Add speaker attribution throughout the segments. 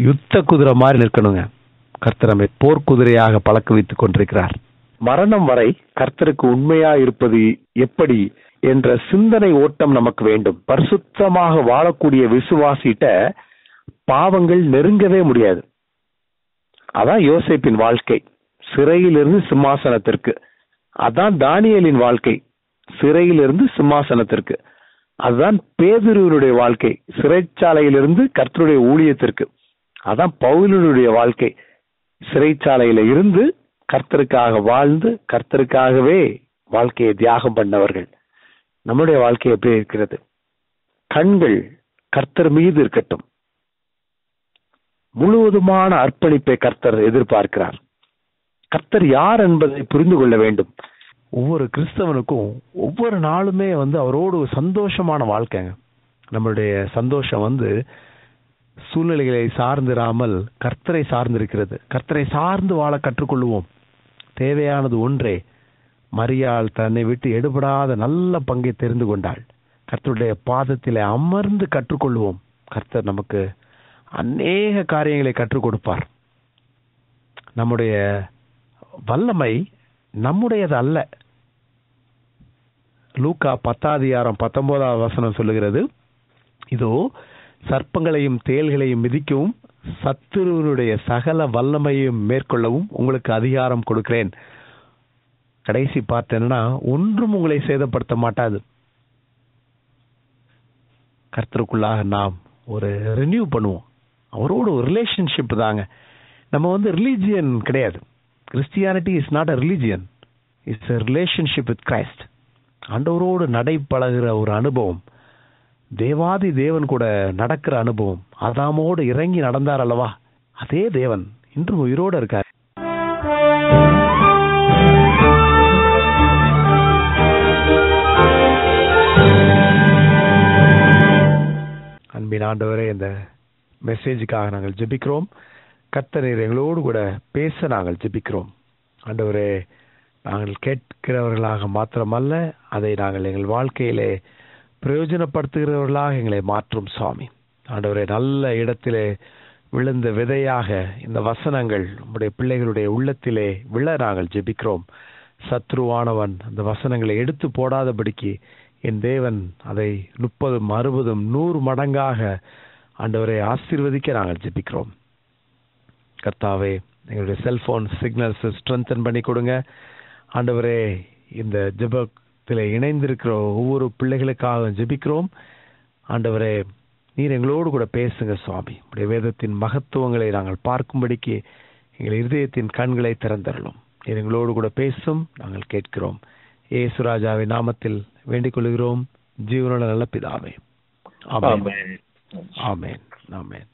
Speaker 1: யுத்த குதிரை மாதிரி நிற்கணுங்க கர்த்தர் நம்மை போர்க்குதிரையாக பழக்க வைத்துக் கொண்டிருக்கிறார் மரணம் வரை கர்த்தருக்கு உண்மையா இருப்பது எப்படி என்ற சிந்தனை ஓட்டம் நமக்கு வேண்டும் பரிசுத்தமாக வாழக்கூடிய விசுவாசிட்ட பாவங்கள் நெருங்கவே முடியாது அதான் யோசேப்பின் வாழ்க்கை சிறையிலிருந்து சிம்மாசனத்திற்கு அதான் தானியலின் வாழ்க்கை சிறையிலிருந்து சிம்மாசனத்திற்கு அதுதான் பேதுருவனுடைய வாழ்க்கை சிறைச்சாலையிலிருந்து கர்த்தருடைய ஊழியத்திற்கு அதான் பவுலனுடைய வாழ்க்கை சிறைச்சாலையில இருந்து கர்த்தருக்காக வாழ்ந்து கர்த்தருக்காகவே வாழ்க்கையை தியாகம் பண்ணவர்கள் நம்முடைய வாழ்க்கை எப்படி இருக்கிறது கண்கள் கர்த்தர் மீது இருக்கட்டும் முழுவதுமான அர்ப்பணிப்பை கர்த்தர் எதிர்பார்க்கிறார் கர்த்தர் யார் என்பதை புரிந்து கொள்ள வேண்டும் ஒவ்வொரு கிறிஸ்தவனுக்கும் ஒவ்வொரு நாளுமே வந்து அவரோடு ஒரு சந்தோஷமான வாழ்க்கைங்க நம்மளுடைய சந்தோஷம் வந்து சூழ்நிலைகளை சார்ந்திராமல் கர்த்தரை சார்ந்திருக்கிறது கர்த்தரை சார்ந்து வாழ கற்றுக்கொள்வோம் தேவையானது ஒன்றே மரியாள் தன்னை விட்டு எடுபடாத நல்ல பங்கை தெரிந்து கொண்டாள் கர்த்தருடைய பாதத்திலே அமர்ந்து கற்றுக்கொள்வோம் கர்த்தர் நமக்கு அநேக காரியங்களை கற்றுக் கொடுப்பார் நம்முடைய வல்லமை நம்முடையது அல்ல லூக்கா பத்தாதிகாரம் பத்தொன்பதாவது வசனம் சொல்லுகிறது இதோ சர்ப்பங்களையும் தேள்களையும் மிதிக்கவும் சத்துருவனுடைய சகல வல்லமையும் மேற்கொள்ளவும் உங்களுக்கு அதிகாரம் கொடுக்கிறேன் கடைசி பார்ட் என்னன்னா ஒன்றும் உங்களை சேதப்படுத்த மாட்டாது கர்த்தருக்குள்ளாக நாம் ஒரு ரினியூ பண்ணுவோம் அவரோட ஒரு ரிலேஷன்ஷிப் தாங்க நம்ம வந்து ரிலீஜியன் கிடையாது Christianity is not a religion it's a relationship with Christ ஆண்டவரோடு நடைபழகிற ஒரு அனுபவம் தேவாதி தேவன் கூட நடக்கிற அனுபவம் அதாமோடு இறங்கி நடந்தார் அல்லவா அதே தேவன் இன்றும் உயிரோடு இருக்கார் அன்பின் ஆண்டவரே இந்த மெசேஜுக்காக நாங்கள் ஜெபிக்கிறோம் கர்த்தர் எங்களோடு கூட பேச நாங்கள் ஜெபிக்கிறோம் ஆண்டவரே நாங்கள் கேட்கிறவர்களாக மாத்திரமல்ல அதை நாங்கள் எங்கள் வாழ்க்கையிலே பிரயோஜனப்படுத்துகிறவர்களாக எங்களை மாற்றும் சுவாமி ஆண்டவரே நல்ல இடத்திலே விழுந்த விதையாக இந்த வசனங்கள் உம்முடைய பிள்ளைகளுடைய உள்ளத்திலே விழ நாங்கள் ஜெபிக்கிறோம் சத்ருவானவன் அந்த வசனங்களை எடுத்து போடாதபடிக்கு என் தேவன் அதை முப்பதும் அறுபதும் நூறு மடங்காக ஆண்டவரை ஆசீர்வதிக்க நாங்கள் ஜெபிக்கிறோம் கர்த்தாவே எங்களுடைய செல்போன் சிக்னல்ஸ் ஸ்ட்ரென்தன் பண்ணி கொடுங்க ஆண்டவரே இந்த ஜெபத்தில் இணைந்திருக்கிற ஒவ்வொரு பிள்ளைகளுக்காக ஜெபிக்கிறோம் ஆண்டவரே நீர் எங்களோடு கூட பேசுங்க சுவாமி உடைய வேதத்தின் மகத்துவங்களை நாங்கள் பார்க்கும்படிக்கு எங்கள் இருதயத்தின் கண்களை திறந்தரலும் நீர் எங்களோடு கூட பேசும் நாங்கள் கேட்கிறோம் ஏசுராஜாவின் நாமத்தில் வேண்டிக் கொள்கிறோம் ஜீவனுள்ள நல்ல பிதாவே ஆமென் ஆமென் ஆமென்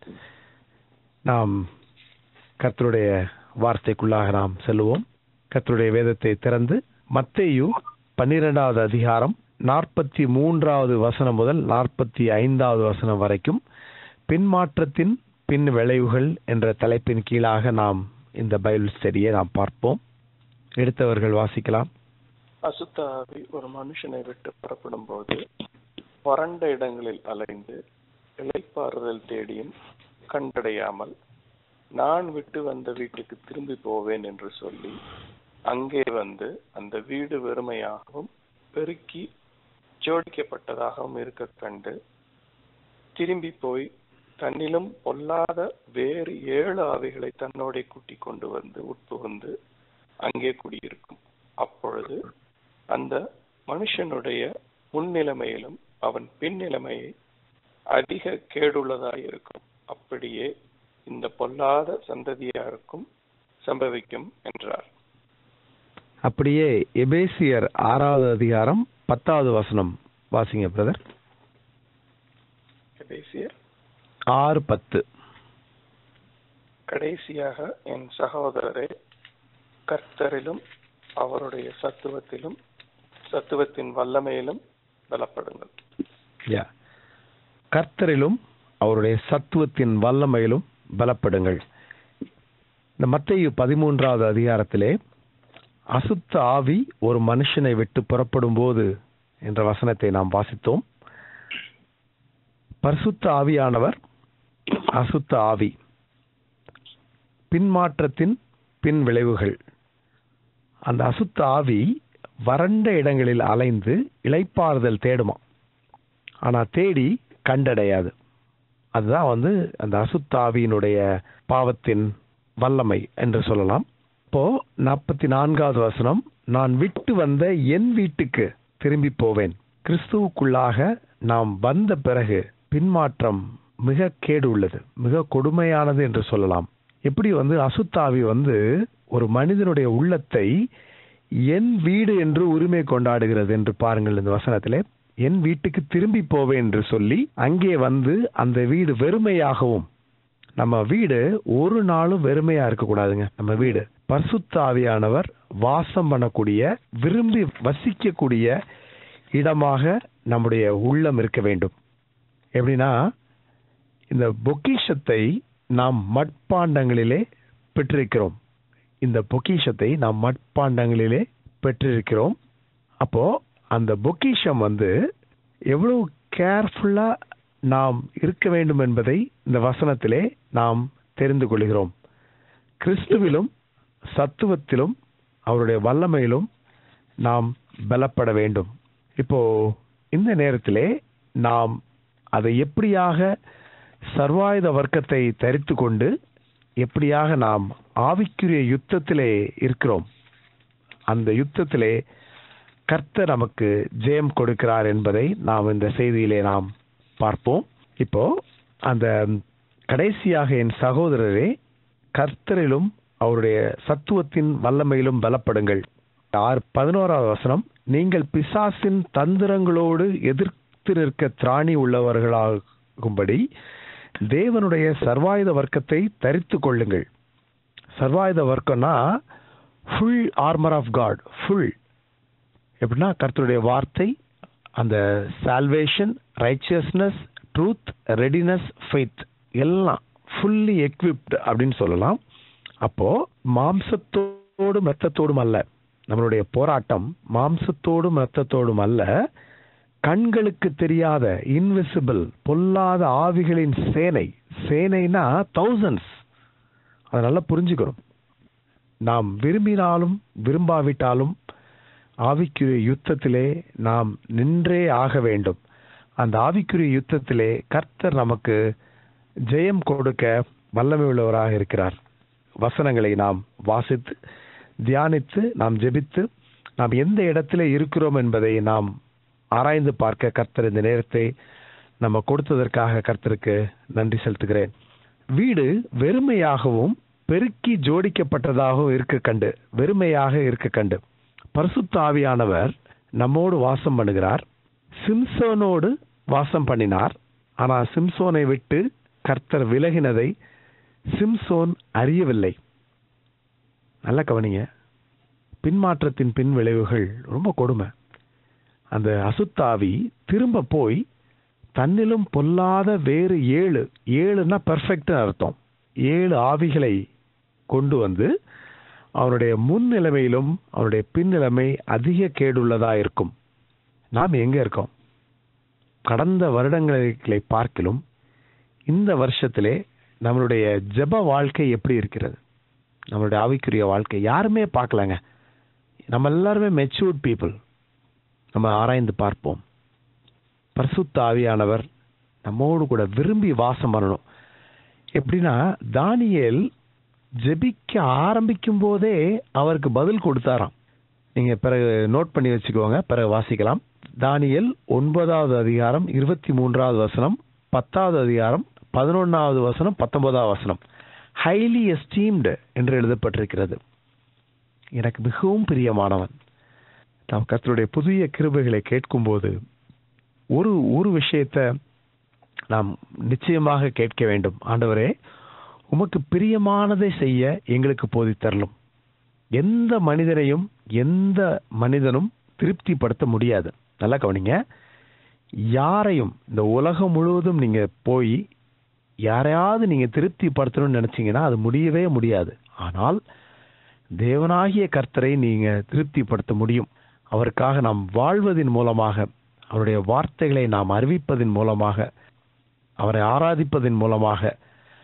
Speaker 1: நாம் கர்த்தருடைய வார்த்தைக்குள்ளாக நாம் செல்லுவோம் கர்த்தருடைய வேதத்தை திறந்து மத்தேயு பன்னிரெண்டாவது அதிகாரம் நாற்பத்தி மூன்றாவது வசனம் முதல் நாற்பத்தி ஐந்தாவது வசனம் வரைக்கும் பின்மாற்றத்தின் பின் விளைவுகள் என்ற தலைப்பின் கீழாக நாம் இந்த பைபிள் ஸ்டடியை நாம் பார்ப்போம் எடுத்தவர்கள் வாசிக்கலாம்
Speaker 2: அசுத்த ஆவி ஒரு மனுஷனை விட்டு புறப்படும் போது வறண்ட இடங்களில் அலைந்து இளைப்பாறுதல் தேடியும் கண்டடையாமல் நான் விட்டு வந்த வீட்டுக்கு திரும்பி போவேன் என்று சொல்லி அங்கே வந்து அந்த வீடு வெறுமையாகவும் பெருக்கி ஜோடிக்கப்பட்டதாகவும் இருக்க கண்டு திரும்பி போய் தன்னிலும் பொல்லாத வேறு ஏழு ஆவிகளை தன்னோட கூட்டிக் கொண்டு வந்து உட்புகுந்து அங்கே குடியிருக்கும் அப்பொழுது அந்த மனுஷனுடைய முன்னிலைமையிலும் அவன் பின்னிலைமையை அதிக கேடுள்ளதாயிருக்கும் அப்படியே இந்த பொல்லாத சந்ததியாருக்கும் சம்பவிக்கும் என்றார்
Speaker 1: அப்படியே எபேசியர் ஆறாவது அதிகாரம் பத்தாவது வசனம் வாசிங்க பிரதர்
Speaker 2: எபேசியர்
Speaker 1: ஆறு பத்து
Speaker 2: கடைசியாக என் சகோதரரே கர்த்தரிலும் அவருடைய சத்துவத்திலும் சத்துவத்தின் வல்லமையிலும் பலப்படுங்கள்
Speaker 1: யா கர்த்தரிலும் அவருடைய சத்துவத்தின் வல்லமையிலும் பலப்படுங்கள் இந்த மத்தேயு பதிமூன்றாவது அதிகாரத்திலே அசுத்த ஆவி ஒரு மனுஷனை விட்டு புறப்படும் போது என்ற வசனத்தை நாம் வாசித்தோம் பரிசுத்த ஆவியானவர் அசுத்த ஆவி பின்மாற்றத்தின் பின் விளைவுகள் அந்த அசுத்த ஆவி வறண்ட இடங்களில் அலைந்து இளைப்பாறுதல் தேடுமா ஆனா தேடி கண்டடையாது அதுதான் வந்து அந்த அசுத்த ஆவியினுடைய பாவத்தின் வல்லமை என்று சொல்லலாம் இப்போ நாற்பத்தி நான்காவது வசனம் நான் விட்டு வந்த என் வீட்டுக்கு திரும்பி போவேன் கிறிஸ்துவுக்குள்ளாக நாம் வந்த பிறகு பின்மாற்றம் மிக கேடு உள்ளது மிக கொடுமையானது என்று சொல்லலாம் எப்படி வந்து அசுத்தாவி வந்து ஒரு மனிதனுடைய உள்ளத்தை என் வீடு என்று உரிமை கொண்டாடுகிறது என்று பாருங்கள் இந்த வசனத்திலே என் வீட்டுக்கு திரும்பி போவேன் என்று சொல்லி அங்கே வந்து அந்த வீடு வெறுமையாகவும் நம்ம வீடு ஒரு நாளும் வெறுமையா இருக்கக்கூடாதுங்க நம்ம வீடு பரிசுத்த ஆவியானவர் வாசம் பண்ணக்கூடிய விரும்பி வசிக்கக்கூடிய இடமாக நம்முடைய உள்ளம் இருக்க வேண்டும் எப்படின்னா இந்த பொக்கிஷத்தை நாம் மட்பாண்டங்களிலே பெற்றிருக்கிறோம் இந்த பொக்கிஷத்தை நாம் மட்பாண்டங்களிலே பெற்றிருக்கிறோம் அப்போ அந்த பொக்கிஷம் வந்து எவ்வளவு கேர்ஃபுல்லா நாம் இருக்க வேண்டும் என்பதை இந்த வசனத்திலே நாம் தெரிந்து கொள்கிறோம் கிறிஸ்துவிலும் சத்துவத்திலும் அவருடைய வல்லமையிலும் நாம் பலப்பட வேண்டும் இப்போ இந்த நேரத்திலே நாம் அதை எப்படியாக சர்வாயுத வர்க்கத்தை தரித்து கொண்டு எப்படியாக நாம் ஆவிக்குரிய யுத்தத்திலே இருக்கிறோம் அந்த யுத்தத்திலே கர்த்தர் நமக்கு ஜெயம் கொடுக்கிறார் என்பதை நாம் இந்த செய்தியிலே நாம் பார்ப்போம் இப்போ அந்த கடைசியாக என் சகோதரரே கர்த்தரிலும் அவருடைய சத்துவத்தின் வல்லமையிலும் பலப்படுங்கள் ஆறு பதினோராவது வசனம் நீங்கள் பிசாசின் தந்திரங்களோடு எதிர்த்து நிற்க திராணி உள்ளவர்களாகும்படி தேவனுடைய சர்வாயுத வர்க்கத்தை தரித்து கொள்ளுங்கள் சர்வாயுத வர்க்கம்னா full armour of God full எப்படின்னா கர்த்தருடைய வார்த்தை அந்த salvation righteousness truth readiness faith எல்லாம் ஃபுல்லி எக்விப்டு அப்படின்னு சொல்லலாம் அப்போ மாம்சத்தோடும் ரத்தத்தோடும் அல்ல நம்மளுடைய போராட்டம் மாம்சத்தோடும் ரத்தத்தோடும் அல்ல கண்களுக்கு தெரியாத இன்விசிபிள் பொல்லாத ஆவிகளின் சேனை சேனைனா தௌசண்ட்ஸ் அதை நல்லா புரிஞ்சுக்கணும் நாம் விரும்பினாலும் விரும்பாவிட்டாலும் ஆவிக்குரிய யுத்தத்திலே நாம் நின்றே ஆக வேண்டும் அந்த ஆவிக்குரிய யுத்தத்திலே கர்த்தர் நமக்கு ஜெயம் கொடுக்க வல்லமை உள்ளவராக இருக்கிறார் வசனங்களை நாம் வாசித்து தியானித்து நாம் ஜெபித்து நாம் எந்த இடத்துல இருக்கிறோம் என்பதை நாம் ஆராய்ந்து பார்க்க கர்த்தர் இந்த நேரத்தை நம்ம கொடுத்ததற்காக கர்த்தருக்கு நன்றி செலுத்துகிறேன் வீடு வெறுமையாகவும் பெருக்கி ஜோடிக்கப்பட்டதாகவும் இருக்க கண்டு வெறுமையாக இருக்க கண்டு பரிசுத்த ஆவியானவர் நம்மோடு வாசம் பண்ணுகிறார் சிம்சோனோடு வாசம் பண்ணினார் ஆனா சிம்சோனை விட்டு கர்த்தர் விலகினதை சிம்சோன் அறியவில்லை நல்ல கவனிங்க பின்மாற்றத்தின் பின் விளைவுகள் ரொம்ப கொடுமை அந்த அசுத்தாவி திரும்ப போய் தன்னிலும் பொல்லாத வேறு ஏழு ஏழுன்னா பெர்ஃபெக்ட் அர்த்தம் ஏழு ஆவிகளை கொண்டு வந்து அவனுடைய முன் நிலைமையிலும் அவனுடைய பின் நிலைமை அதிக கேடுள்ளதா இருக்கும் நாம் எங்க இருக்கோம் கடந்த வருடங்களை பார்க்கிலும் இந்த வருஷத்திலே நம்மளுடைய ஜெப வாழ்க்கை எப்படி இருக்கிறது நம்மளுடைய ஆவிக்குரிய வாழ்க்கை யாருமே பார்க்கலங்க நம்ம எல்லாருமே மெச்சூர்ட் பீப்புள் நம்ம ஆராய்ந்து பார்ப்போம் பரிசுத்த ஆவியானவர் நம்மோடு கூட விரும்பி வாசம் பண்ணணும் எப்படின்னா தானியேல் ஜெபிக்க ஆரம்பிக்கும் போதே அவருக்கு பதில் கொடுத்தாராம் நீங்க பிறகு நோட் பண்ணி வச்சுக்கோங்க பிறகு வாசிக்கலாம் தானியல் ஒன்பதாவது அதிகாரம் இருபத்தி மூன்றாவது வசனம் பத்தாவது அதிகாரம் பதினொன்னாவது வசனம் பத்தொன்பதாவது வசனம் ஹைலி எஸ்டீம்டு என்று எழுதப்பட்டிருக்கிறது எனக்கு மிகவும் பிரியமானவன் நாம் கர்த்தருடைய புதிய கிருபைகளை கேட்கும்போது ஒரு ஒரு விஷயத்த நாம் நிச்சயமாக கேட்க வேண்டும் ஆண்டவரே உமக்கு பிரியமானதை செய்ய எங்களுக்கு போதித்தரலும் எந்த மனிதனையும் எந்த மனிதனும் திருப்திப்படுத்த முடியாது நல்லா கவனிங்க யாரையும் இந்த உலகம் முழுவதும் நீங்க போய் யாரையாவது நீங்க திருப்திப்படுத்தணும்னு நினைச்சீங்கன்னா அது முடியவே முடியாது ஆனால் தேவனாகிய கர்த்தரை நீங்க திருப்திப்படுத்த முடியும் அவருக்காக நாம் வாழ்வதன் மூலமாக அவருடைய வார்த்தைகளை நாம் அறிவிப்பதன் மூலமாக அவரை ஆராதிப்பதன் மூலமாக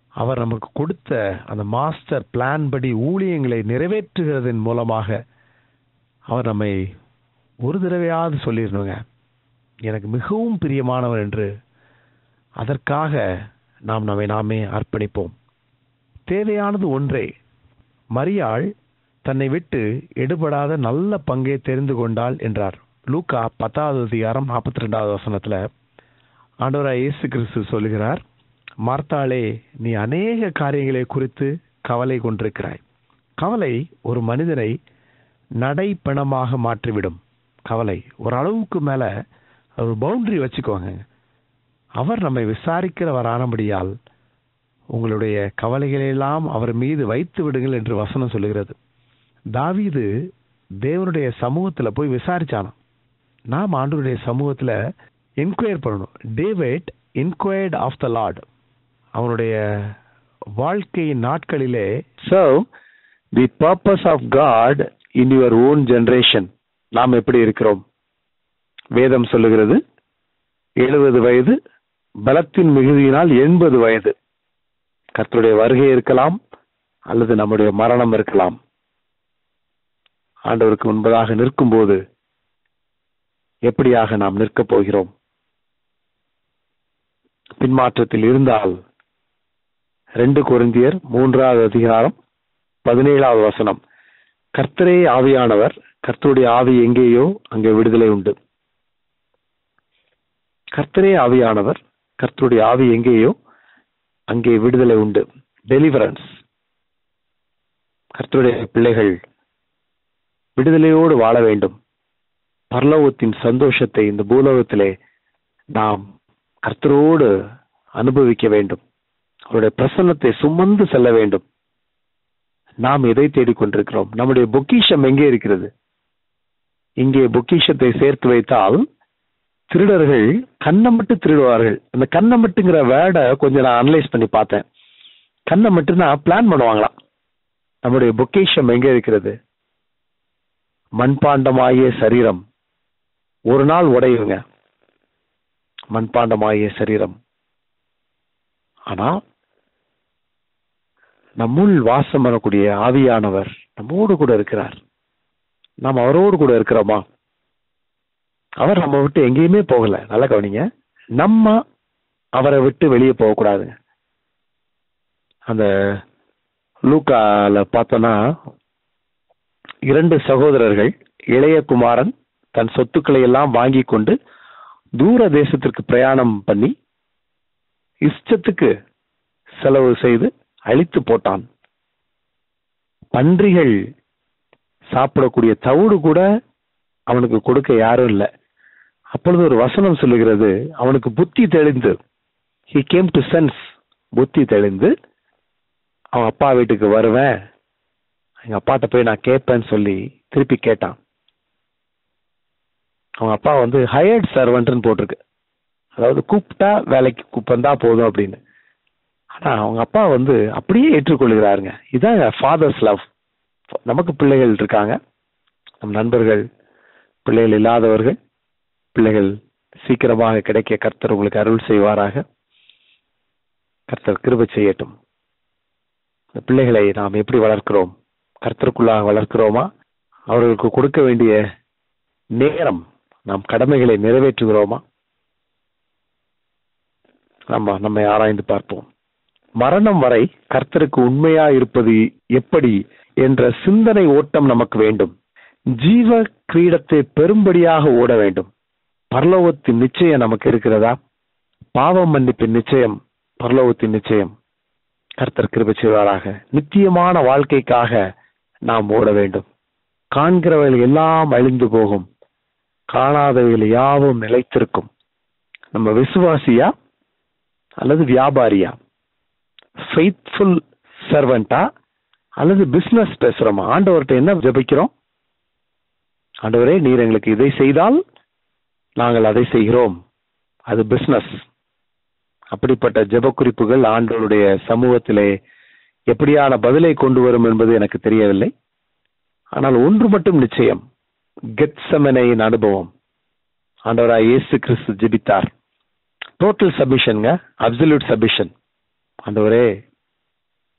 Speaker 1: அவர் நமக்கு கொடுத்த அந்த மாஸ்டர் பிளான் படி ஊழியங்களை நிறைவேற்றுகிறதன் மூலமாக அவர் நம்மை ஒரு தடவையாவது சொல்லிடணுங்க எனக்கு மிகவும் பிரியமானவர் என்று அதற்காக நாம் நம்மை நாமே அர்ப்பணிப்போம் தேவையானது ஒன்றே மரியாள் தன்னை விட்டு எடுபடாத நல்ல பங்கை தெரிந்து கொண்டாள் என்றார் லூக்கா பத்தாவது அதிகாரம் நாற்பத்தி ரெண்டாவது வசனத்துல ஆண்டவராய் இயேசு கிறிஸ்து சொல்லுகிறார் மார்த்தாளே நீ அநேக காரியங்களை குறித்து கவலை கொண்டிருக்கிறாய் கவலை ஒரு மனிதனை நடைப்பணமாக மாற்றிவிடும் கவலை ஒரு அளவுக்கு மேல ஒரு பவுண்டரி வச்சுக்கோங்க அவர் நம்மை விசாரிக்கிறவரானபடியால் உங்களுடைய கவலைகளை எல்லாம் அவர் மீது வைத்து விடுங்கள் என்று வசனம் சொல்லுகிறது தாவீது தேவனுடைய சமூகத்துல போய் விசாரிச்சானாம் நாம் ஆண்டவருடைய சமூகத்துல என்கொயர் பண்ணணும் David inquired of the Lord அவனுடைய வாழ்க்கையின் நாட்களிலே so the purpose of God in your own generation நாம் எப்படி இருக்கிறோம் வேதம் சொல்லுகிறது எழுபது வயது பலத்தின் மிகுதியினால் எண்பது வயது கர்த்தருடைய வருகை இருக்கலாம் அல்லது நம்முடைய மரணம் இருக்கலாம் ஆண்டவருக்கு முன்பதாக நிற்கும்போது எப்படியாக நாம் நிற்கப் போகிறோம் பின்மாற்றத்தில் இருந்தால் ரெண்டு கொரிந்தியர் மூன்றாவது அதிகாரம் பதினேழாவது வசனம் கர்த்தரே ஆவியானவர் கர்த்தருடைய ஆவி எங்கேயோ அங்கே விடுதலை உண்டு கர்த்தரே ஆவியானவர் கர்த்தருடைய ஆவி எங்கேயோ அங்கே விடுதலை உண்டு டெலிவரன்ஸ் கர்த்தருடைய பிள்ளைகள் விடுதலையோடு வாழ வேண்டும் பரலோகத்தின் சந்தோஷத்தை இந்த பூலோகத்திலே நாம் கர்த்தரோடு அனுபவிக்க வேண்டும் அவருடைய பிரசன்னத்தை சுமந்து செல்ல வேண்டும் நாம் எதை தேடிக்கொண்டிருக்கிறோம் நம்முடைய பொக்கிஷம் எங்கே இருக்கிறது இங்கே பொக்கிஷத்தை சேர்த்து வைத்தால் திருடர்கள் கண்ணை மட்டும் திருடுவார்கள் அந்த கண்ணை மட்டுங்கிற வேர்டை கொஞ்சம் நான் அனலைஸ் பண்ணி பார்த்தேன் கண்ணை மட்டும்னா பிளான் பண்ணுவாங்களாம் நம்முடைய பொக்கிஷம் எங்கே இருக்கிறது மண்பாண்டமாகிய சரீரம் ஒரு நாள் உடையுங்க மண்பாண்டமாகிய சரீரம் ஆனா நம்முள் வாசம் வரக்கூடிய ஆவியானவர் நம்மோடு கூட இருக்கிறார் நாம் அவரோடு கூட இருக்கிறோமா அவர் நம்ம விட்டு எங்கேயுமே போகல நல்லா கவனிங்க நம்ம அவரை விட்டு வெளியே போகக்கூடாதுங்க அந்த லூக்கால பார்த்தோன்னா இரண்டு சகோதரர்கள் இளைய குமாரன் தன் சொத்துக்களை எல்லாம் வாங்கி கொண்டு தூர தேசத்திற்கு பிரயாணம் பண்ணி இஷ்டத்துக்கு செலவு செய்து அழித்து போட்டான் பன்றிகள் சாப்பிடக்கூடிய தவிடு கூட அவனுக்கு கொடுக்க யாரும் இல்லை அப்பொழுது ஒரு வசனம் சொல்லுகிறது அவனுக்கு புத்தி தெளிந்து ஹி கேம் டு சென்ஸ் புத்தி தெளிந்து அவன் அப்பா வீட்டுக்கு வருவேன் எங்க அப்பாட்ட போய் நான் கேட்பேன்னு சொல்லி திருப்பி கேட்டான் அவங்க அப்பா வந்து ஹயர்ட் சர்வெண்ட்னு போட்டிருக்கு அதாவது கூப்பிட்டா வேலைக்கு கூப்பிட்டா போதும் அப்படின்னு ஆனா அவங்க அப்பா வந்து அப்படியே ஏற்றுக்கொள்கிறாருங்க இதான் ஃபாதர்ஸ் லவ் நமக்கு பிள்ளைகள் இருக்காங்க நம் நண்பர்கள் பிள்ளைகள் இல்லாதவர்கள் பிள்ளைகள் சீக்கிரமாக கிடைக்க கர்த்தர் உங்களுக்கு அருள் செய்வாராக கர்த்தர் கிருப செய்யட்டும் இந்த பிள்ளைகளை நாம் எப்படி வளர்க்கிறோம் கர்த்தருக்குள்ளாக வளர்க்கிறோமா அவர்களுக்கு கொடுக்க வேண்டிய நேரம் நாம் கடமைகளை நிறைவேற்றுகிறோமா நம்ம நம்மை ஆராய்ந்து பார்ப்போம் மரணம் வரை கர்த்தருக்கு உண்மையா இருப்பது எப்படி என்ற சிந்தனை ஓட்டம் நமக்கு வேண்டும் ஜீவ கிரீடத்தை பெரும்படியாக ஓட வேண்டும் பரலோகத்தின் நிச்சயம் நமக்கு இருக்கிறதா பாவம் மன்னிப்பின் நிச்சயம் பரலோகத்தின் நிச்சயம் கர்த்தர் கிருபை செய்வாராக நித்தியமான வாழ்க்கைக்காக நாம் ஓட வேண்டும் காண்கிறவைகள் எல்லாம் அழிந்து போகும் காணாதவைகள் யாவும் நிலைத்திருக்கும் நம்ம விசுவாசியா அல்லது வியாபாரியா ஃபெய்த்ஃபுல் சர்வெண்டா அல்லது பிசினஸ் பேசுறோமா ஆண்டவர்கிட்ட என்ன ஜெபிக்கிறோம் ஆண்டவரே நீர் எங்களுக்கு இதை செய்தால் நாங்கள் அதை செய்கிறோம் அது பிசினஸ் அப்படிப்பட்ட ஜெப குறிப்புகள் ஆண்டவருடைய சமூகத்திலே எப்படியான பதிலை கொண்டு வரும் என்பது எனக்கு தெரியவில்லை ஆனால் ஒன்று மட்டும் நிச்சயம் கெட்சமனையின் அனுபவம் ஆண்டவராய் இயேசு கிறிஸ்து ஜெபித்தார் டோட்டல் சபிஷன்ங்க அப்சல்யூட் சபிஷன் ஆண்டவரே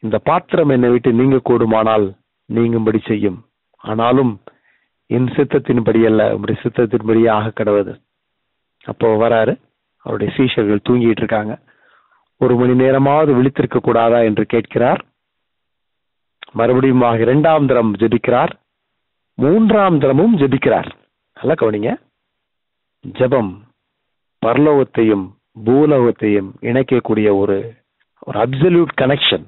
Speaker 1: இந்த பாத்திரம் என்னை விட்டு நீங்க கூடுமானால் நீங்கும்படி செய்யும் ஆனாலும் என் சித்தத்தின்படி அல்ல உங்களுடைய சித்தத்தின்படியாக கடவுது அப்போ வராரு அவருடைய சீஷர்கள் தூங்கிட்டு இருக்காங்க ஒரு மணி நேரமாவது விழித்திருக்க கூடாதா என்று கேட்கிறார் மறுபடியும் இரண்டாம் தரம் ஜெபிக்கிறார் மூன்றாம் தரமும் ஜெபிக்கிறார் நல்லா கவனிங்க ஜெபம் பரலோகத்தையும் பூலோகத்தையும் இணைக்கக்கூடிய ஒரு ஒரு அப்சல்யூட் கனெக்ஷன்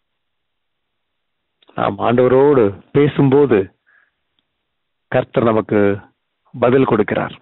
Speaker 1: நாம் ஆண்டவரோடு பேசும்போது கர்த்தர் நமக்கு பதில் கொடுக்கிறார்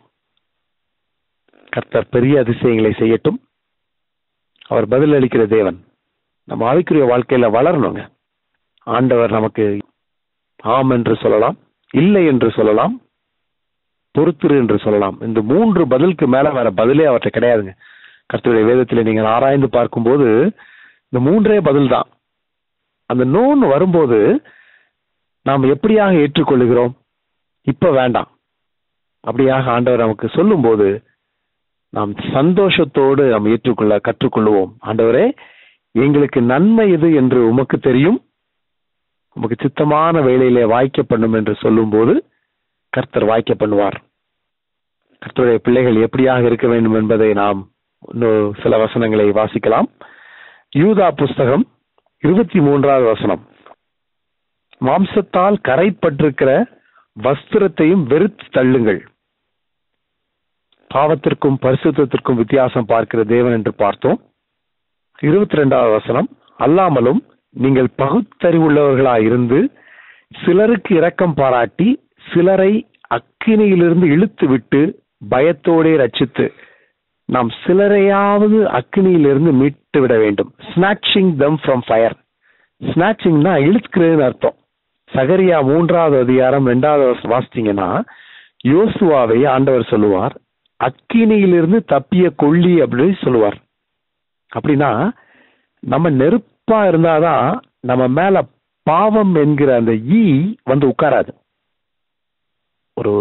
Speaker 1: கர்த்தர் பெரிய அதிசயங்களை செய்யட்டும் அவர் பதில் அளிக்கிற தேவன் நம்ம ஆவிக்குரிய வாழ்க்கையில வளரணுங்க ஆண்டவர் நமக்கு ஆம் என்று சொல்லலாம் இல்லை என்று சொல்லலாம் பொறுத்திரு என்று சொல்லலாம் இந்த மூன்று பதிலுக்கு மேல வேற பதிலே அவற்றை கிடையாதுங்க கர்த்தருடைய வேதத்தில் நீங்கள் ஆராய்ந்து பார்க்கும்போது இந்த மூன்றே பதில் தான் அந்த நோன் வரும்போது நாம் எப்படியாக ஏற்றுக்கொள்ளுகிறோம் இப்ப வேண்டாம் அப்படியாக ஆண்டவர் நமக்கு சொல்லும்போது நாம் சந்தோஷத்தோடு நாம் ஏற்றுக்கொள்ள கற்றுக்கொள்வோம் ஆண்டவரே எங்களுக்கு நன்மை இது என்று உமக்கு தெரியும் உமக்கு சித்தமான வேலையிலே வாய்க்க பண்ணும் என்று சொல்லும்போது கர்த்தர் வாய்க்க பண்ணுவார் கர்த்தருடைய பிள்ளைகள் எப்படியாக இருக்க வேண்டும் என்பதை நாம் இன்னும் சில வசனங்களை வாசிக்கலாம் யூதா புஸ்தகம் இருபத்தி மூன்றாவது வசனம் மாம்சத்தால் கரைப்பட்டிருக்கிற வஸ்திரத்தையும் வெறுத்து தள்ளுங்கள் பாவத்திற்கும் பரிசுத்திற்கும் வித்தியாசம் பார்க்கிற தேவன் என்று பார்த்தோம் இருபத்தி ரெண்டாவது வசனம் அல்லாமலும் நீங்கள் பகுத்தறிவுள்ளவர்களாய் இருந்து சிலருக்கு இரக்கம் பாராட்டி சிலரை அக்கினியிலிருந்து இழுத்து விட்டு பயத்தோடே ரட்சித்து நாம் சிலரையாவது அக்னியிலிருந்து மீட்டு விட வேண்டும் ஸ்நாச்சிங் தம் ஃப்ரம் ஃபயர் ஸ்நாச்சிங்னா இழுக்கிறதுன்னு அர்த்தம் சகரியா மூன்றாவது அதிகாரம் ரெண்டாவது வாசித்தீங்கன்னா யோசுவாவை ஆண்டவர் சொல்லுவார் அக்கினியிலிருந்து தப்பிய கொள்ளி அப்படின்னு சொல்லுவார் அப்படின்னா நம்ம நெருப்பா இருந்தாதான் நம்ம மேல பாவம் என்கிற அந்த ஈ வந்து உட்காராது ஒரு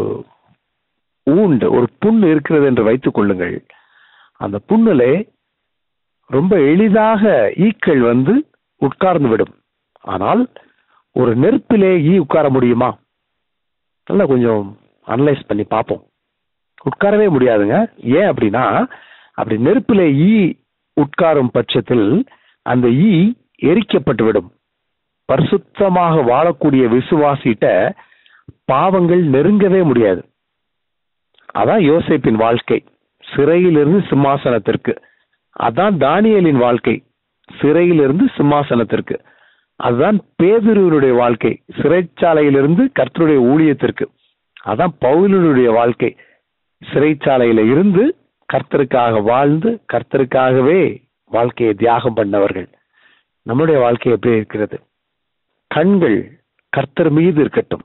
Speaker 1: ஊண்டு ஒரு புண் இருக்கிறது என்று வைத்துக் கொள்ளுங்கள் அந்த புண்ணிலே ரொம்ப எளிதாக ஈக்கள் வந்து உட்கார்ந்து விடும் ஆனால் ஒரு நெருப்பிலே ஈ உட்கார முடியுமா நல்லா கொஞ்சம் அனலைஸ் பண்ணி பார்ப்போம் உட்காரவே முடியாதுங்க ஏன் அப்படின்னா அப்படி நெருப்பிலே ஈ உட்காரும் பட்சத்தில் அந்த ஈ எரிக்கப்பட்டு விடும் பரிசுத்தமாக வாழக்கூடிய விசுவாசிட்ட பாவங்கள் நெருங்கவே முடியாது அதான் யோசேப்பின் வாழ்க்கை சிறையிலிருந்து சிம்மாசனத்திற்கு அதான் தானியலின் வாழ்க்கை சிறையிலிருந்து சிம்மாசனத்திற்கு அதுதான் பேதுருவனுடைய வாழ்க்கை சிறைச்சாலையிலிருந்து கர்த்தருடைய ஊழியத்திற்கு அதான் பவுலனுடைய வாழ்க்கை சிறைச்சாலையில இருந்து கர்த்தருக்காக வாழ்ந்து கர்த்தருக்காகவே வாழ்க்கையை தியாகம் பண்ணவர்கள் நம்முடைய வாழ்க்கை எப்படி இருக்கிறது கண்கள் கர்த்தர் மீது இருக்கட்டும்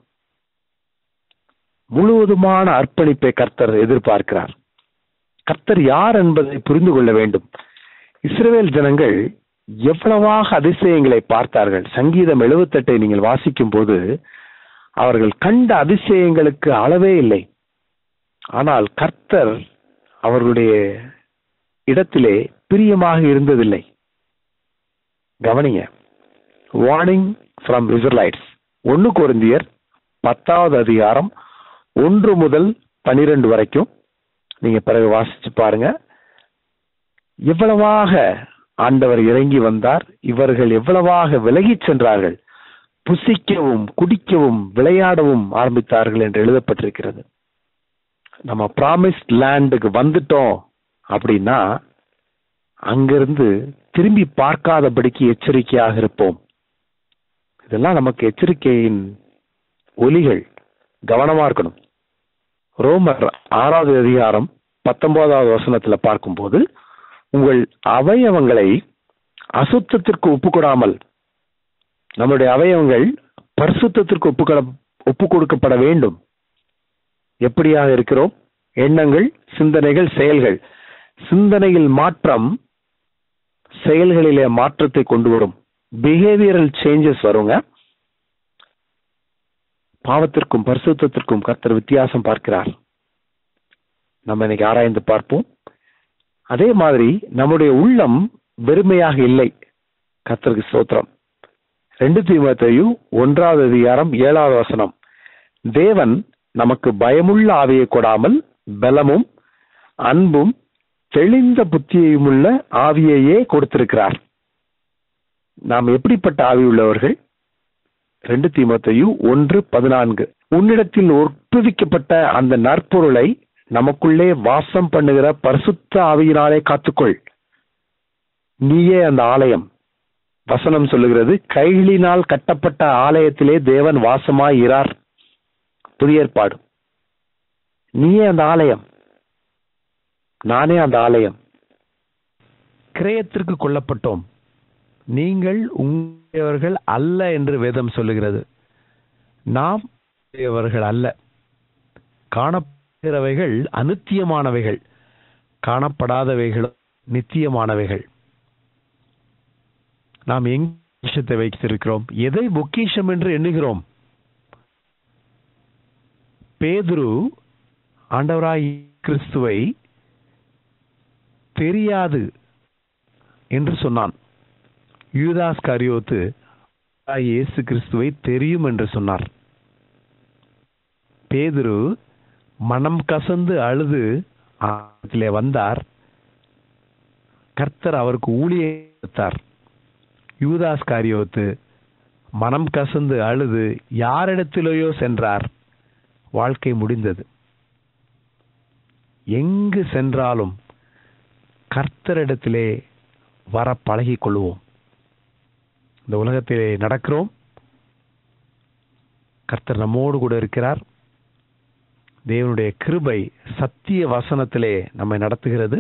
Speaker 1: முழுவதுமான அர்ப்பணிப்பை கர்த்தர் எதிர்பார்க்கிறார் கர்த்தர் யார் என்பதை புரிந்து கொள்ள வேண்டும் இஸ்ரேல் ஜனங்கள் எவ்வளவாக அதிசயங்களை பார்த்தார்கள் சங்கீதம் எழுபத்தெட்டை நீங்கள் வாசிக்கும் போது அவர்கள் கண்ட அதிசயங்களுக்கு அளவே இல்லை ஆனால் கர்த்தர் அவர்களுடைய இடத்திலே பிரியமாக இருந்ததில்லை கவனிங்க வார்னிங் ஃப்ரம் இஸ்ரலைட்ஸ் ஒன்னு குருந்தியர் பத்தாவது அதிகாரம் ஒன்று முதல் பனிரெண்டு வரைக்கும் நீங்க பிறகு வாசிச்சு பாருங்க எவ்வளவாக ஆண்டவர் இறங்கி வந்தார் இவர்கள் எவ்வளவாக விலகிச் சென்றார்கள் புசிக்கவும் குடிக்கவும் விளையாடவும் ஆரம்பித்தார்கள் என்று எழுதப்பட்டிருக்கிறது நம்ம ப்ராமிஸ்ட் லேண்டுக்கு வந்துட்டோம் அப்படின்னா அங்கிருந்து திரும்பி பார்க்காதபடிக்கு எச்சரிக்கையாக இருப்போம் இதெல்லாம் நமக்கு எச்சரிக்கையின் ஒலிகள் கவனமா இருக்கணும் ரோமர் ஆறாவது அதிகாரம் பத்தொன்பதாவது வசனத்துல பார்க்கும்போது உங்கள் அவயவங்களை அசுத்தத்திற்கு ஒப்புக்கொடாமல் நம்முடைய அவயவங்கள் பரிசுத்தத்திற்கு ஒப்பு ஒப்பு கொடுக்கப்பட வேண்டும் எப்படியாக இருக்கிறோம் எண்ணங்கள் சிந்தனைகள் செயல்கள் சிந்தனையில் மாற்றம் செயல்களிலே மாற்றத்தை கொண்டு வரும் பிஹேவியரல் சேஞ்சஸ் வருங்க பாவத்திற்கும் பரிசுத்திற்கும் கர்த்தர் வித்தியாசம் பார்க்கிறார் நம்ம இன்னைக்கு ஆராய்ந்து பார்ப்போம் அதே மாதிரி நம்முடைய உள்ளம் வெறுமையாக இல்லை கர்த்தருக்கு ஸ்தோத்திரம் ரெண்டு தீமத்தையும் ஒன்றாவது அதிகாரம் ஏழாவது வசனம் தேவன் நமக்கு பயமுள்ள ஆவியை கொடாமல் பலமும் அன்பும் தெளிந்த புத்தியையுமுள்ள ஆவியையே கொடுத்திருக்கிறார் நாம் எப்படிப்பட்ட ஆவி உள்ளவர்கள் ரெண்டு தீமத்தையும் ஒன்று பதினான்கு உன்னிடத்தில் ஒப்புவிக்கப்பட்ட அந்த நற்பொருளை நமக்குள்ளே வாசம் பண்ணுகிற பரிசுத்த ஆவியினாலே காத்துக்கொள் நீயே அந்த ஆலயம் வசனம் சொல்லுகிறது கைகளினால் கட்டப்பட்ட ஆலயத்திலே தேவன் வாசமாய் இரார் புதிய ஏற்பாடு நீயே அந்த ஆலயம் நானே அந்த ஆலயம் கிரயத்திற்கு கொல்லப்பட்டோம் நீங்கள் உங்களுடையவர்கள் அல்ல என்று வேதம் சொல்லுகிறது நாம் உடையவர்கள் அல்ல காணப்படுகிறவைகள் அநித்தியமானவைகள் காணப்படாதவைகள் நித்தியமானவைகள் நாம் எங்க விஷயத்தை வைத்திருக்கிறோம் எதை பொக்கிஷம் என்று எண்ணுகிறோம் பேதுரு ஆண்டவராய் கிறிஸ்துவை தெரியாது என்று சொன்னான் யூதாஸ் காரியோத்து இயேசு கிறிஸ்துவை தெரியும் என்று சொன்னார் பேதுரு மனம் கசந்து அழுது ஆலயத்திலே வந்தார் கர்த்தர் அவருக்கு ஊழியத்தார் யூதாஸ் காரியோத்து மனம் கசந்து அழுது யாரிடத்திலேயோ சென்றார் வாழ்க்கை முடிந்தது எங்கு சென்றாலும் கர்த்தரிடத்திலே வர பழகிக் கொள்வோம் இந்த உலகத்திலே நடக்கிறோம் கர்த்தர் நம்மோடு கூட இருக்கிறார் தேவனுடைய கிருபை சத்திய வசனத்திலே நம்மை நடத்துகிறது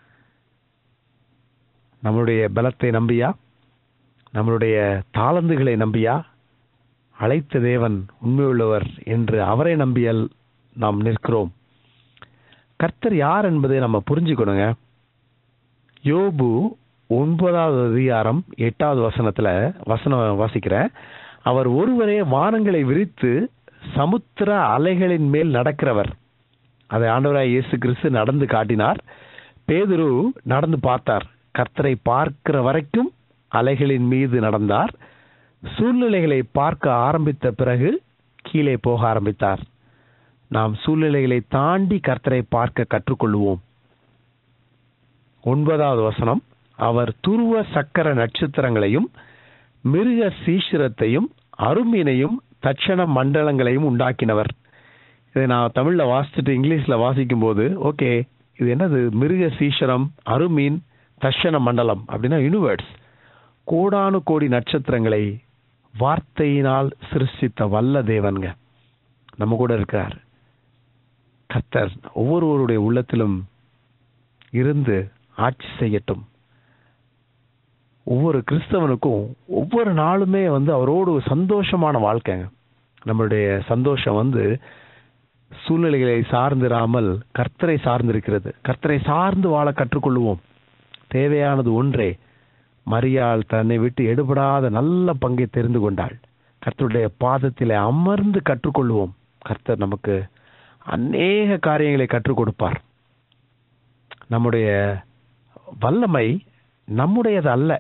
Speaker 1: நம்மளுடைய பலத்தை நம்பியா நம்மளுடைய தாளந்துகளை நம்பியா அழைத்த தேவன் உண்மையுள்ளவர் என்று அவரை நம்பியல் நாம் நிற்கிறோம் கர்த்தர் யார் என்பதை நம்ம புரிஞ்சுக்கணுங்க யோபு ஒன்பதாவது அதிகாரம் எட்டாவது வசனத்துல வசனம் வாசிக்கிறேன் அவர் ஒருவரே வானங்களை விரித்து சமுத்திர அலைகளின் மேல் நடக்கிறவர் அதை ஆண்டவராய் இயேசு கிறிஸ்து நடந்து காட்டினார் பேதுரு நடந்து பார்த்தார் கர்த்தரை பார்க்கிற வரைக்கும் அலைகளின் மீது நடந்தார் சூழ்நிலைகளை பார்க்க ஆரம்பித்த பிறகு கீழே போக ஆரம்பித்தார் நாம் சூழ்நிலைகளை தாண்டி கர்த்தரை பார்க்க கற்றுக்கொள்வோம் ஒன்பதாவது வசனம் அவர் துருவ சக்கர நட்சத்திரங்களையும் மிருக சீஷரத்தையும் அருமீனையும் தட்சண மண்டலங்களையும் உண்டாக்கினவர் இதை நான் தமிழ்ல வாசிச்சுட்டு இங்கிலீஷ்ல வாசிக்கும் போது ஓகே இது என்னது மிருக சீஷரம் அருமீன் தட்சண மண்டலம் அப்படின்னா யூனிவர்ஸ் கோடானு கோடி நட்சத்திரங்களை வார்த்தையினால் சிருஷ்டித்த வல்ல தேவன்க நம்ம கூட இருக்கிறார் கர்த்தர் ஒவ்வொருவருடைய உள்ளத்திலும் இருந்து ஆட்சி செய்யட்டும் ஒவ்வொரு கிறிஸ்தவனுக்கும் ஒவ்வொரு நாளுமே வந்து அவரோடு சந்தோஷமான வாழ்க்கைங்க நம்மளுடைய சந்தோஷம் வந்து சூழ்நிலைகளை சார்ந்திராமல் கர்த்தரை சார்ந்திருக்கிறது கர்த்தரை சார்ந்து வாழ கற்றுக்கொள்வோம் தேவையானது ஒன்றே மரியாள் தன்னை விட்டு எடுபடாத நல்ல பங்கை தெரிந்து கொண்டாள் கர்த்தருடைய பாதத்திலே அமர்ந்து கற்றுக்கொள்வோம் கர்த்தர் நமக்கு அநேக காரியங்களை கற்றுக் கொடுப்பார் நம்முடைய வல்லமை நம்முடையது அல்ல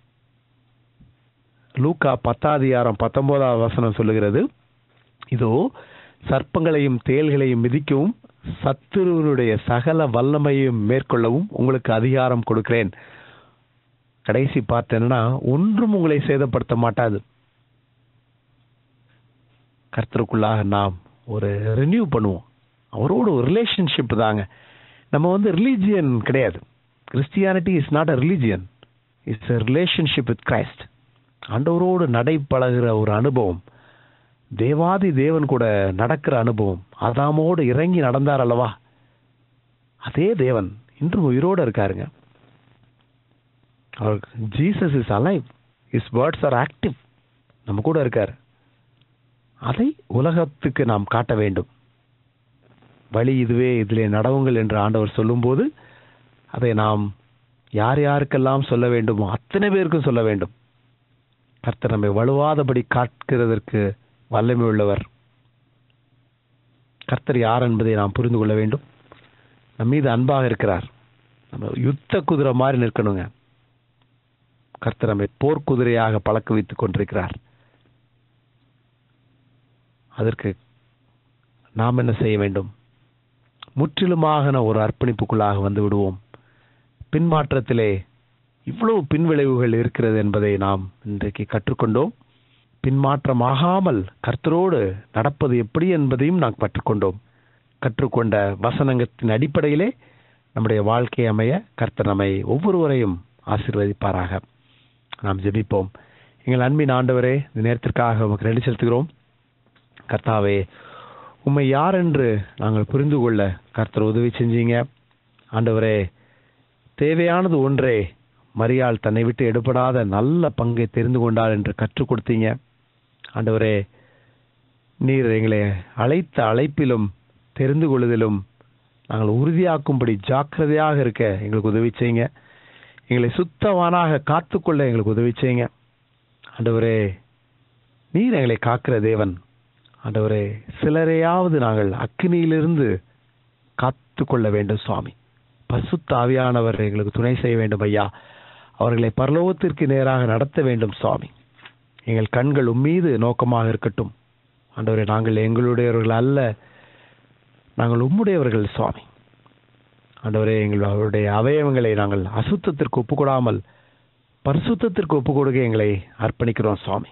Speaker 1: லூக்கா பத்தாதிகாரம் பத்தொன்பதாவது வசனம் சொல்லுகிறது இதோ சர்ப்பங்களையும் தேள்களையும் மிதிக்கவும் சத்துருவனுடைய சகல வல்லமையும் மேற்கொள்ளவும் உங்களுக்கு அதிகாரம் கொடுக்கிறேன் கடைசி பார்ட் என்னன்னா ஒன்றும் உங்களை சேதப்படுத்த மாட்டாது கர்த்தருக்குள்ளாக நாம் ஒரு ரினியூ பண்ணுவோம் அவரோட ஒரு ரிலேஷன்ஷிப் தாங்க நம்ம வந்து ரிலீஜியன் கிடையாது Christianity is not a religion it's a relationship with Christ ஆண்டவரோடு நடைபழகிற ஒரு அனுபவம் தேவாதி தேவன் கூட நடக்கிற அனுபவம் அதாமோடு இறங்கி நடந்தார் அல்லவா அதே தேவன் இன்று உயிரோடு இருக்காருங்க அவர் Jesus is alive is words are active நம்ம கூட இருக்கார் அதை உலகத்துக்கு நாம் காட்ட வேண்டும் வழி இதுவே இதிலே நடவுங்கள் என்று ஆண்டவர் சொல்லும்போது அதை நாம் யார் யாருக்கெல்லாம் சொல்ல வேண்டுமோ அத்தனை பேருக்கும் சொல்ல வேண்டும் கர்த்தர் நம்மை வலுவாதபடி காட்கிறதற்கு வல்லமை உள்ளவர் கர்த்தர் யார் என்பதை நாம் புரிந்து கொள்ள வேண்டும் நம் மீது அன்பாக இருக்கிறார் நம்ம யுத்த குதிரை மாதிரி நிற்கணுங்க கர்த்தர் நம்மை போர்க்குதிரையாக பழக்க வைத்துக் கொண்டிருக்கிறார் அதற்கு நாம் என்ன செய்ய வேண்டும் முற்றிலுமாக ஒரு அர்ப்பணிப்புக்குள்ளாக வந்து விடுவோம் பின்மாற்றத்திலே இவ்வளவு பின்விளைவுகள் இருக்கிறது என்பதை நாம் இன்றைக்கு கற்றுக்கொண்டோம் பின்மாற்றமாகாமல் கர்த்தரோடு நடப்பது எப்படி என்பதையும் நாம் கற்றுக்கொண்டோம் கற்றுக்கொண்ட வசனங்கத்தின் அடிப்படையிலே நம்முடைய வாழ்க்கை அமைய கர்த்தர் நம்மை ஒவ்வொருவரையும் ஆசீர்வதிப்பாராக நாம் ஜெபிப்போம் எங்கள் அன்பின் ஆண்டவரே இந்த நேரத்திற்காக உமக்கு நன்றி செலுத்துகிறோம் கர்த்தாவே உம்மை யார் என்று நாங்கள் புரிந்து கொள்ள கர்த்தர் உதவி செஞ்சீங்க ஆண்டவரே தேவையானது ஒன்றே மரியாள் தன்னை விட்டு எடுபடாத நல்ல பங்கை தெரிந்து கொண்டாள் என்று கற்றுக் கொடுத்தீங்க ஆண்டவரே நீர் எங்களை அழைத்த அழைப்பிலும் தெரிந்து கொள்வதிலும் நாங்கள் உறுதியாக்கும்படி ஜாக்கிரதையாக இருக்க எங்களுக்கு உதவி செய்யுங்க எங்களை சுத்தவானாக காத்துக்கொள்ள எங்களுக்கு உதவி செய்யுங்க ஆண்டவரே நீர் எங்களை காக்கிற தேவன் ஆண்டவரே சிலரையாவது நாங்கள் அக்னியிலிருந்து காத்து கொள்ள வேண்டும் சுவாமி பசுத்த ஆவியானவர் எங்களுக்கு துணை செய்ய வேண்டும் ஐயா அவர்களை பரலோகத்திற்கு நேராக நடத்த வேண்டும் சுவாமி எங்கள் கண்கள் உம்மீது நோக்கமாக இருக்கட்டும் ஆண்டவரே நாங்கள் எங்களுடையவர்கள் அல்ல நாங்கள் உம்முடையவர்கள் சுவாமி ஆண்டவரே எங்கள் அவருடைய அவயவங்களை நாங்கள் அசுத்தத்திற்கு ஒப்புக்கொடாமல் பரிசுத்தத்திற்கு ஒப்பு கொடுக்க எங்களை அர்ப்பணிக்கிறோம் சுவாமி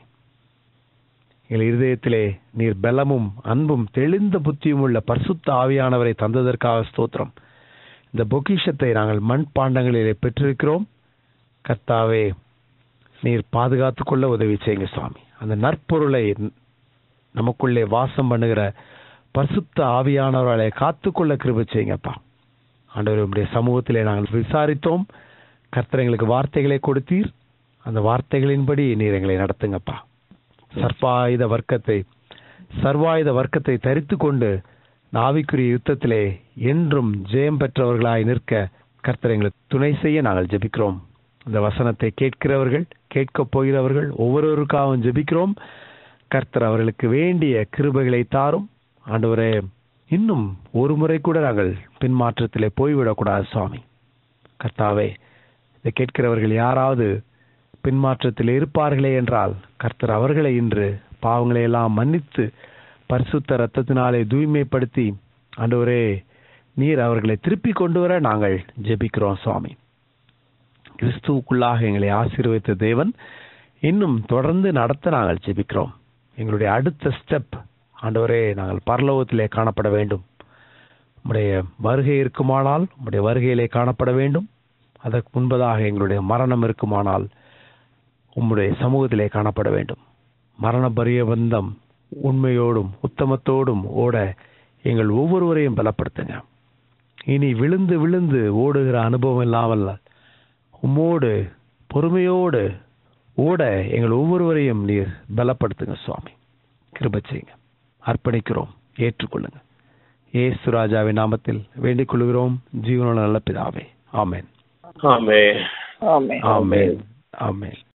Speaker 1: எங்கள் இருதயத்திலே நீர் பலமும் அன்பும் தெளிந்த புத்தியும் உள்ள பரிசுத்த ஆவியானவரை தந்ததற்காக ஸ்தோத்திரம் இந்த பொக்கிஷத்தை நாங்கள் மண் பாண்டங்களிலே பெற்றிருக்கிறோம் கர்த்தாவே நீர் பாதுகாத்து கொள்ள உதவி செய்யுங்க சுவாமி அந்த நற்பொருளை நமக்குள்ளே வாசம் பண்ணுகிற பரிசுத்த ஆவியானவர்களை காத்துக்கொள்ள கிருப செய்யுங்கப்பா ஆண்டவர் உடைய சமூகத்திலே நாங்கள் விசாரித்தோம் கர்த்தர் எங்களுக்கு வார்த்தைகளை கொடுத்தீர் அந்த வார்த்தைகளின்படி நீர் எங்களை நடத்துங்கப்பா சர்வாயுத வர்க்கத்தை சர்வாயுத வர்க்கத்தை தரித்து கொண்டு ஆவிக்குரிய யுத்தத்திலே என்றும் ஜெயம் பெற்றவர்களாய் நிற்க கர்த்தர் எங்களுக்கு துணை செய்ய நாங்கள் ஜெபிக்கிறோம் இந்த வசனத்தை கேட்கிறவர்கள் கேட்கப் போகிறவர்கள் ஒவ்வொருவருக்காகவும் ஜெபிக்கிறோம் கர்த்தர் அவர்களுக்கு வேண்டிய கிருபைகளை தாரும் ஆண்டவரே இன்னும் ஒரு முறை கூட நாங்கள் பின்மாற்றத்திலே போய்விடக்கூடாது சுவாமி கர்த்தாவே இதை கேட்கிறவர்கள் யாராவது பின்மாற்றத்தில் இருப்பார்களே என்றால் கர்த்தர் அவர்களை இன்று பாவங்களை எல்லாம் மன்னித்து பரிசுத்த ரத்தத்தினாலே தூய்மைப்படுத்தி ஆண்டவரே நீர் அவர்களை திருப்பி கொண்டு வர நாங்கள் ஜெபிக்கிறோம் சுவாமி கிறிஸ்துவுக்குள்ளாக எங்களை ஆசீர்வதித்த தேவன் இன்னும் தொடர்ந்து நடத்த நாங்கள் ஜெபிக்கிறோம் எங்களுடைய அடுத்த ஸ்டெப் ஆண்டவரே நாங்கள் பரலோகத்திலே காணப்பட வேண்டும் உம்முடைய வருகை இருக்குமானால் உம்முடைய வருகையிலே காணப்பட வேண்டும் அதற்கு முன்பதாக எங்களுடைய மரணம் இருக்குமானால் உம்முடைய சமூகத்திலே காணப்பட வேண்டும் மரண பரியபந்தம் உண்மையோடும் உத்தமத்தோடும் ஓட எங்கள் ஒவ்வொருவரையும் பலப்படுத்துங்க இனி விழுந்து விழுந்து ஓடுகிற அனுபவம் இல்லாமல் உம்மோடு பொறுமையோடு ஓட எங்கள் ஒவ்வொருவரையும் நீர் பலப்படுத்துங்க சுவாமி கிருப செய்யுங்க அர்ப்பணிக்கிறோம் ஏற்றுக்கொள்ளுங்க ஏசு ராஜாவின் நாமத்தில் வேண்டிக் கொள்கிறோம் ஜீவனோட நல்ல பிதாவே ஆமேன்
Speaker 3: ஆமே
Speaker 2: ஆமென்
Speaker 1: ஆமேன் ஆமேன்